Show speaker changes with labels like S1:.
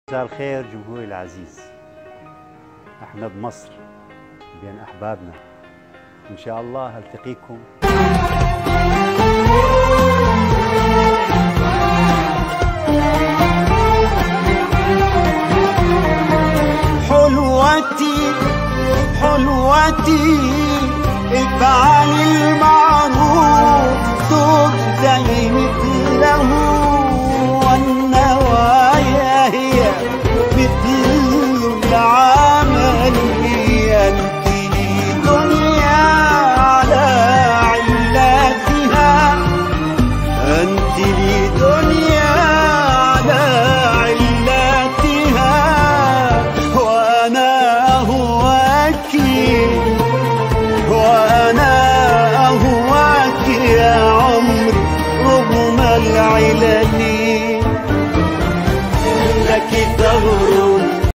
S1: مساء الخير جمهوري العزيز احنا بمصر بين احبابنا ان شاء الله التقيكم
S2: حلوتي حلوتي افعل المعروف ترزي مثله والنوايا هي مثل العمل انت دنيا على علتها أنت لي دنيا على علتها وأنا أهواك وأنا أهواك يا عمري رغم العلل لك ثروة